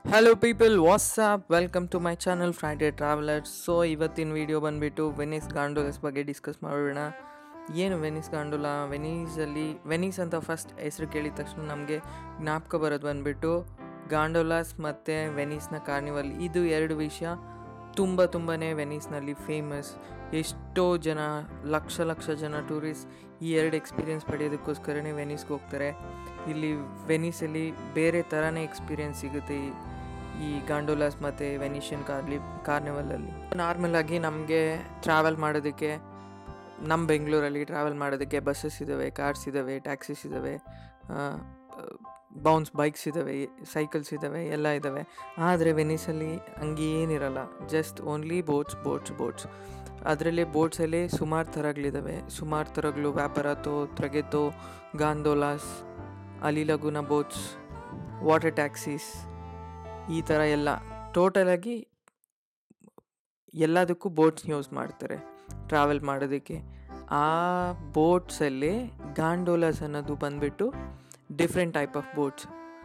hello people what's up welcome to my channel Friday travellers so ಇವತ್ತಿನ video ಬಂದುಬಿಟ್ಟು Venice gondolas ಬಗ್ಗೆ discuss ಮಾಡೋಣ ಏನು ವೆನಿಸ್ ಗಾಂಡೋಲ ವೆನೀಸಲ್ಲಿ ವೆನೀಸ್ ಅಂತ ಫಸ್ಟ್ ಹೆಸರು ಕೇಳಿದ ತಕ್ಷಣ ನಮಗೆ ಜ್ಞಾಪಕ ಬರೋದು ಬಂದುಬಿಟ್ಟು ಗಾಂಡೋಲಾಸ್ ಮತ್ತು ವೆನೀಸ್ನ ಕಾರ್ನಿವಲ್ ಇದು ಎರಡು ವಿಷಯ ತುಂಬ ತುಂಬಾ ವೆನೀಸ್ನಲ್ಲಿ ಫೇಮಸ್ ಎಷ್ಟೋ ಜನ ಲಕ್ಷ ಲಕ್ಷ ಜನ ಟೂರಿಸ್ಟ್ ಈ ಎರಡು ಎಕ್ಸ್ಪೀರಿಯೆನ್ಸ್ ಪಡೆಯೋದಕ್ಕೋಸ್ಕರನೇ ವೆನೀಸ್ಗೆ ಹೋಗ್ತಾರೆ ಇಲ್ಲಿ ವೆನೀಸಲ್ಲಿ ಬೇರೆ ಥರನೇ ಎಕ್ಸ್ಪೀರಿಯೆನ್ಸ್ ಸಿಗುತ್ತೆ ಈ ಈ ಗಾಂಡೋಲಾಸ್ ಮತ್ತು ವೆನಿಷಿಯನ್ ಕಾರ್ಲಿ ಕಾರ್ನಿವಲಲ್ಲಿ ನಾರ್ಮಲ್ ಆಗಿ ನಮಗೆ ಟ್ರಾವೆಲ್ ಮಾಡೋದಕ್ಕೆ ನಮ್ಮ ಬೆಂಗಳೂರಲ್ಲಿ ಟ್ರಾವೆಲ್ ಮಾಡೋದಕ್ಕೆ ಬಸ್ಸಸ್ ಇದ್ದಾವೆ ಕಾರ್ಸ್ ಇದ್ದಾವೆ ಟ್ಯಾಕ್ಸೀಸ್ ಇದ್ದಾವೆ ಬೌನ್ಸ್ ಬೈಕ್ಸ್ ಇದ್ದಾವೆ ಸೈಕಲ್ಸ್ ಇದ್ದಾವೆ ಎಲ್ಲ ಇದ್ದಾವೆ ಆದರೆ ವೆನಿಸಲ್ಲಿ ಹಂಗೆ ಏನಿರಲ್ಲ just only boats boats boats ಅದರಲ್ಲಿ ಬೋಟ್ಸಲ್ಲಿ ಸುಮಾರು ಥರಗಳಿದ್ದಾವೆ ಸುಮಾರು ಥರಗಳು ವ್ಯಾಪಾರತೋ ತ್ರಗೆತೋ ಗಾಂದೋಲಾಸ್ ಅಲಿಲಗುನ ಬೋಟ್ಸ್ ವಾಟರ್ ಟ್ಯಾಕ್ಸೀಸ್ ಈ ಥರ ಎಲ್ಲ ಟೋಟಲಾಗಿ ಎಲ್ಲದಕ್ಕೂ ಬೋಟ್ಸ್ ಯೂಸ್ ಮಾಡ್ತಾರೆ ಟ್ರಾವೆಲ್ ಮಾಡೋದಕ್ಕೆ ಆ ಬೋಟ್ಸಲ್ಲಿ ಗಾಂಡೋಲಾಸ್ ಅನ್ನೋದು ಬಂದ್ಬಿಟ್ಟು different type of boats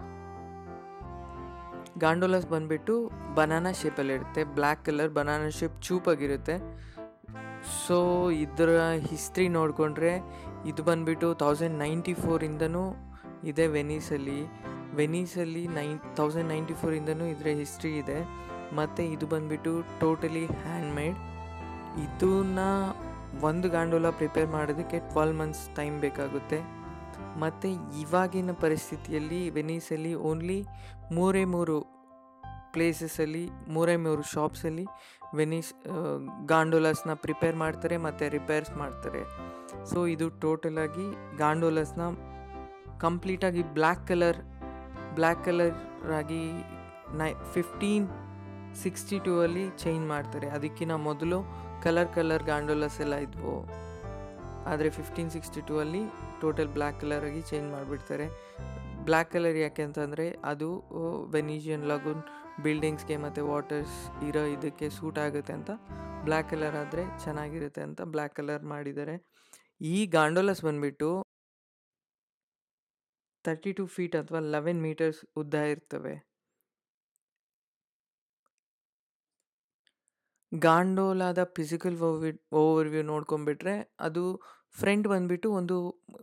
gondolas ಬಂದ್ಬಿಟ್ಟು ಬನಾನಾ ಶೇಪಲ್ಲಿ ಇರುತ್ತೆ ಬ್ಲ್ಯಾಕ್ ಕಲರ್ ಬನಾನಾ ಶೇಪ್ ಚೂಪಾಗಿರುತ್ತೆ ಸೊ ಇದರ ಹಿಸ್ಟ್ರಿ ನೋಡಿಕೊಂಡ್ರೆ ಇದು ಬಂದ್ಬಿಟ್ಟು ತೌಸಂಡ್ ನೈಂಟಿ ಫೋರಿಂದನೂ ಇದೆ ವೆನೀಸಲ್ಲಿ ವೆನೀಸಲ್ಲಿ ನೈನ್ ತೌಸಂಡ್ ನೈಂಟಿ ಫೋರಿಂದನೂ ಇದರ ಹಿಸ್ಟ್ರಿ ಇದೆ ಮತ್ತು ಇದು ಬಂದ್ಬಿಟ್ಟು ಟೋಟಲಿ ಹ್ಯಾಂಡ್ಮೇಡ್ ಇದನ್ನ ಒಂದು ಗಾಂಡೋಲ ಪ್ರಿಪೇರ್ ಮಾಡೋದಕ್ಕೆ ಟ್ವೆಲ್ ಮಂತ್ಸ್ ಟೈಮ್ ಬೇಕಾಗುತ್ತೆ ಮತ್ತು ಇವಾಗಿನ ಪರಿಸ್ಥಿತಿಯಲ್ಲಿ ವೆನೀಸಲ್ಲಿ ಓನ್ಲಿ ಮೂರೇ ಮೂರು ಪ್ಲೇಸಸಲ್ಲಿ ಮೂರೇ ಮೂರು ಶಾಪ್ಸಲ್ಲಿ ವೆನೀಸ್ ಗಾಂಡೋಲಾಸ್ನ ಪ್ರಿಪೇರ್ ಮಾಡ್ತಾರೆ ಮತ್ತು ರಿಪೇರ್ಸ್ ಮಾಡ್ತಾರೆ ಸೊ ಇದು ಟೋಟಲಾಗಿ ಗಾಂಡೋಲಾಸ್ನ ಕಂಪ್ಲೀಟಾಗಿ ಬ್ಲ್ಯಾಕ್ ಕಲರ್ ಬ್ಲ್ಯಾಕ್ ಕಲರ್ ಆಗಿ ನೈ ಫಿಫ್ಟೀನ್ ಸಿಕ್ಸ್ಟಿ ಟೂ ಅಲ್ಲಿ ಚೇಂಜ್ ಮಾಡ್ತಾರೆ ಅದಕ್ಕಿಂತ ಮೊದಲು ಕಲರ್ ಕಲರ್ ಗಾಂಡೋಲಸ್ ಎಲ್ಲ ಇದ್ವು ಆದರೆ ಫಿಫ್ಟೀನ್ ಸಿಕ್ಸ್ಟಿ ಟೂ ಅಲ್ಲಿ ಟೋಟಲ್ ಬ್ಲ್ಯಾಕ್ ಕಲರ್ ಆಗಿ ಚೇಂಜ್ ಮಾಡಿಬಿಡ್ತಾರೆ ಬ್ಲ್ಯಾಕ್ ಕಲರ್ ಯಾಕೆ ಅಂತಂದರೆ ಅದು ವೆನಿಷಿಯನ್ ಲಗೂನ್ ಬಿಲ್ಡಿಂಗ್ಸ್ಗೆ ಮತ್ತು ವಾಟರ್ಸ್ ಇರೋ ಇದಕ್ಕೆ ಸೂಟ್ ಆಗುತ್ತೆ ಅಂತ ಬ್ಲ್ಯಾಕ್ ಕಲರ್ ಆದರೆ ಚೆನ್ನಾಗಿರುತ್ತೆ ಅಂತ ಬ್ಲ್ಯಾಕ್ ಕಲರ್ ಮಾಡಿದ್ದಾರೆ ಈ ಗಾಂಡೋಲಸ್ ಬಂದ್ಬಿಟ್ಟು ತರ್ಟಿ ಟು ಫೀಟ್ ಅಥವಾ ಲೆವೆನ್ ಮೀಟರ್ಸ್ ಉದ್ದ ಇರ್ತವೆ ಗಾಂಡೋಲಾದ ಫಿಸಿಕಲ್ ಓವಿ ಓವರ್ವ್ಯೂ ನೋಡ್ಕೊಂಬಿಟ್ರೆ ಅದು ಫ್ರಂಟ್ ಬಂದ್ಬಿಟ್ಟು ಒಂದು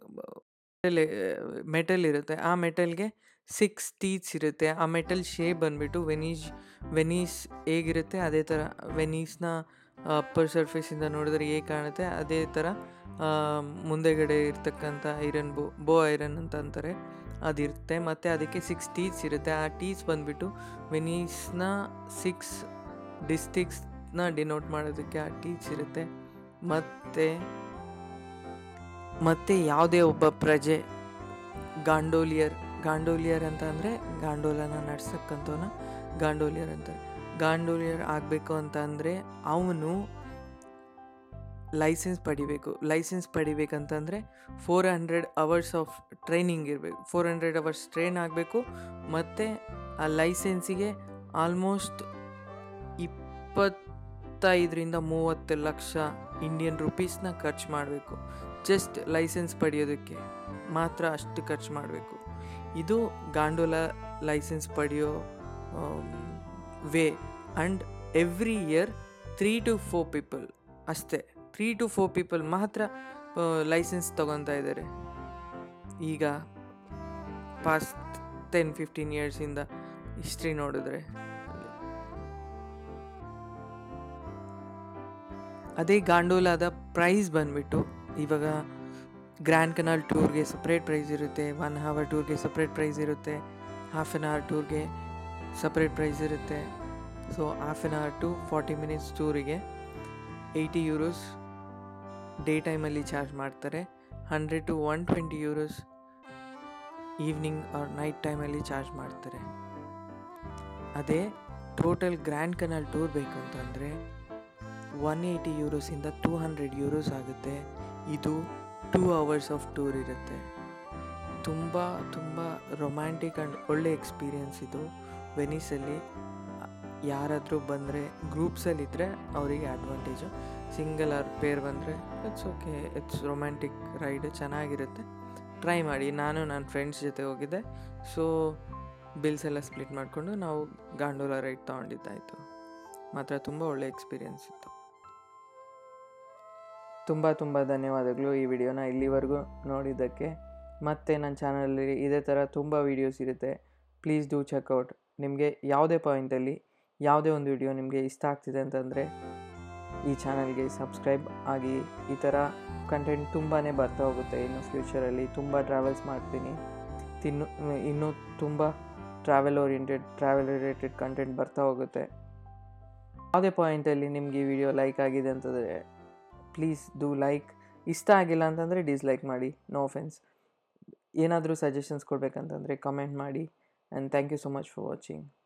ಮೆಟಲ್ ಇರುತ್ತೆ ಆ ಮೆಟಲ್ಗೆ ಸಿಕ್ಸ್ ಟೀತ್ಸ್ ಇರುತ್ತೆ ಆ ಮೆಟಲ್ ಶೇಪ್ ಬಂದ್ಬಿಟ್ಟು ವೆನೀಸ್ ವೆನೀಸ್ ಹೇಗಿರುತ್ತೆ ಅದೇ ಥರ ವೆನೀಸ್ನ ಅಪ್ಪರ್ ಸರ್ಫೇಸಿಂದ ನೋಡಿದ್ರೆ ಹೇಗೆ ಕಾಣುತ್ತೆ ಅದೇ ಥರ ಮುಂದೆಗಡೆ ಇರ್ತಕ್ಕಂಥ ಐರನ್ ಬೋ ಬೋ ಐರನ್ ಅಂತ ಅಂತಾರೆ ಅದಿರುತ್ತೆ ಮತ್ತು ಅದಕ್ಕೆ ಸಿಕ್ಸ್ ಟೀತ್ಸ್ ಇರುತ್ತೆ ಆ ಟೀತ್ಸ್ ಬಂದ್ಬಿಟ್ಟು ವೆನೀಸ್ನ ಸಿಕ್ಸ್ ಡಿಸ್ಟಿಕ್ಸ್ನ ಡಿನೋಟ್ ಮಾಡೋದಕ್ಕೆ ಆ ಟೀತ್ಸ್ ಇರುತ್ತೆ ಮತ್ತು ಮತ್ತು ಯಾವುದೇ ಒಬ್ಬ ಪ್ರಜೆ ಗಾಂಡೋಲಿಯರ್ ಗಾಂಡೋಲಿಯರ್ ಅಂತ ಅಂದರೆ ಗಾಂಡೋಲನ ನಡ್ಸಕ್ಕಂಥವನ್ನ ಗಾಂಡೋಲಿಯರ್ ಅಂತಾರೆ ಗಾಂಡೋಲಿಯರ್ ಆಗಬೇಕು ಅಂತ ಅಂದರೆ ಅವನು ಲೈಸೆನ್ಸ್ ಪಡಿಬೇಕು ಲೈಸೆನ್ಸ್ ಪಡಿಬೇಕಂತಂದರೆ four hundred hours of training ಇರಬೇಕು ಫೋರ್ ಹಂಡ್ರೆಡ್ ಅವರ್ಸ್ ಟ್ರೈನ್ ಆಗಬೇಕು ಮತ್ತು ಆ ಲೈಸೆನ್ಸಿಗೆ ಆಲ್ಮೋಸ್ಟ್ ಇಪ್ಪತ್ತೈದರಿಂದ ಮೂವತ್ತು ಲಕ್ಷ ಇಂಡಿಯನ್ ರುಪೀಸ್ನ ಖರ್ಚು ಮಾಡಬೇಕು ಜಸ್ಟ್ ಲೈಸೆನ್ಸ್ ಪಡೆಯೋದಕ್ಕೆ ಮಾತ್ರ ಅಷ್ಟು ಖರ್ಚು ಮಾಡಬೇಕು ಇದು ಗಾಂಡೋಲಾ ಲೈಸೆನ್ಸ್ ಪಡೆಯೋ way and every year three to four people ಅಷ್ಟೇ ತ್ರೀ ಟು ಫೋರ್ ಪೀಪಲ್ ಮಾತ್ರ ಲೈಸೆನ್ಸ್ ತೊಗೊತಾ ಇದ್ದಾರೆ ಈಗ ಪಾಸ್ಟ್ ಟೆನ್ ಫಿಫ್ಟೀನ್ ಇಯರ್ಸಿಂದ ಹಿಸ್ಟ್ರಿ ನೋಡಿದ್ರೆ ಅದೇ ಗಾಂಡೋಲಾದ ಪ್ರೈಸ್ ಬಂದ್ಬಿಟ್ಟು ಇವಾಗ ಗ್ರ್ಯಾಂಡ್ ಕೆನಾಲ್ ಟೂರ್ಗೆ ಸಪ್ರೇಟ್ ಪ್ರೈಸ್ ಇರುತ್ತೆ ಒನ್ ಅವರ್ ಟೂರ್ಗೆ ಸಪ್ರೇಟ್ ಪ್ರೈಸ್ ಇರುತ್ತೆ ಹಾಫ್ ಆನ್ ಅವರ್ ಟೂರ್ಗೆ ಸಪ್ರೇಟ್ ಪ್ರೈಸ್ ಇರುತ್ತೆ so half an hour to forty minutes ಟೂರಿಗೆ ಏಯ್ಟಿ ಯೂರೋಸ್ ಡೇ ಟೈಮಲ್ಲಿ ಚಾರ್ಜ್ ಮಾಡ್ತಾರೆ hundred to one twenty euros evening or night ಟೈಮಲ್ಲಿ ಚಾರ್ಜ್ ಮಾಡ್ತಾರೆ ಅದೇ ಟೋಟಲ್ ಗ್ರ್ಯಾಂಡ್ ಕೆನಾಲ್ ಟೂರ್ ಬೇಕು ಅಂತಂದರೆ ಒನ್ ಏಯ್ಟಿ ಯೂರೋಸಿಂದ ಟೂ ಹಂಡ್ರೆಡ್ ಯೂರೋಸ್ ಆಗುತ್ತೆ ಇದು ಟೂ ಅವರ್ಸ್ ಆಫ್ ಟೂರ್ ಇರುತ್ತೆ ತುಂಬ ತುಂಬ ರೊಮ್ಯಾಂಟಿಕ್ ಆ್ಯಂಡ್ ಒಳ್ಳೆ ಎಕ್ಸ್ಪೀರಿಯೆನ್ಸ್ ಇದು ವೆನೀಸಲ್ಲಿ ಯಾರಾದರೂ ಬಂದರೆ ಗ್ರೂಪ್ಸಲ್ಲಿದ್ದರೆ ಅವರಿಗೆ ಅಡ್ವಾಂಟೇಜು ಸಿಂಗಲ್ ಆರ್ ಪೇರ್ ಬಂದರೆ it's okay it's romantic ride ಚೆನ್ನಾಗಿರುತ್ತೆ ಟ್ರೈ ಮಾಡಿ ನಾನು ನನ್ನ ಫ್ರೆಂಡ್ಸ್ ಜೊತೆ ಹೋಗಿದ್ದೆ ಸೊ ಬಿಲ್ಸ್ ಎಲ್ಲ ಸ್ಪ್ಲಿಟ್ ಮಾಡಿಕೊಂಡು ನಾವು ಗಾಂಡೋಲ ರೈಡ್ ತೊಗೊಂಡಿದ್ದಾಯಿತು ಮಾತ್ರ ತುಂಬ ಒಳ್ಳೆ ಎಕ್ಸ್ಪೀರಿಯನ್ಸ್ ಇತ್ತು ತುಂಬ ತುಂಬ ಧನ್ಯವಾದಗಳು ಈ ವಿಡಿಯೋನ ಇಲ್ಲಿವರೆಗೂ ನೋಡಿದ್ದಕ್ಕೆ ಮತ್ತು ನನ್ನ ಚಾನಲಲ್ಲಿ ಇದೇ ಥರ ತುಂಬ ವೀಡಿಯೋಸ್ ಇರುತ್ತೆ ಪ್ಲೀಸ್ ಡೂ ಚೆಕ್ಔಟ್ ನಿಮಗೆ ಯಾವುದೇ ಪಾಯಿಂಟಲ್ಲಿ ಯಾವುದೇ ಒಂದು ವಿಡಿಯೋ ನಿಮಗೆ ಇಷ್ಟ ಆಗ್ತಿದೆ ಅಂತಂದರೆ ಈ ಚಾನಲ್ಗೆ ಸಬ್ಸ್ಕ್ರೈಬ್ ಆಗಿ ಈ ಥರ ಕಂಟೆಂಟ್ ತುಂಬಾ ಬರ್ತಾ ಹೋಗುತ್ತೆ ಇನ್ನು ಫ್ಯೂಚರಲ್ಲಿ ತುಂಬ ಟ್ರಾವೆಲ್ಸ್ ಮಾಡ್ತೀನಿ ತಿನ್ನು ಇನ್ನೂ ತುಂಬ travel oriented travel related content ಬರ್ತಾ ಹೋಗುತ್ತೆ ಯಾವುದೇ ಪಾಯಿಂಟಲ್ಲಿ ನಿಮ್ಗೆ ಈ ವಿಡಿಯೋ ಲೈಕ್ ಆಗಿದೆ ಅಂತಂದರೆ ಪ್ಲೀಸ್ ಡೂ ಲೈಕ್ ಇಷ್ಟ ಆಗಿಲ್ಲ ಅಂತಂದರೆ ಡಿಸ್ಲೈಕ್ ಮಾಡಿ ನೋ ಒಫೆನ್ಸ್ ಏನಾದರೂ ಸಜೆಷನ್ಸ್ ಕೊಡಬೇಕಂತಂದರೆ ಕಮೆಂಟ್ ಮಾಡಿ and thank you so much for watching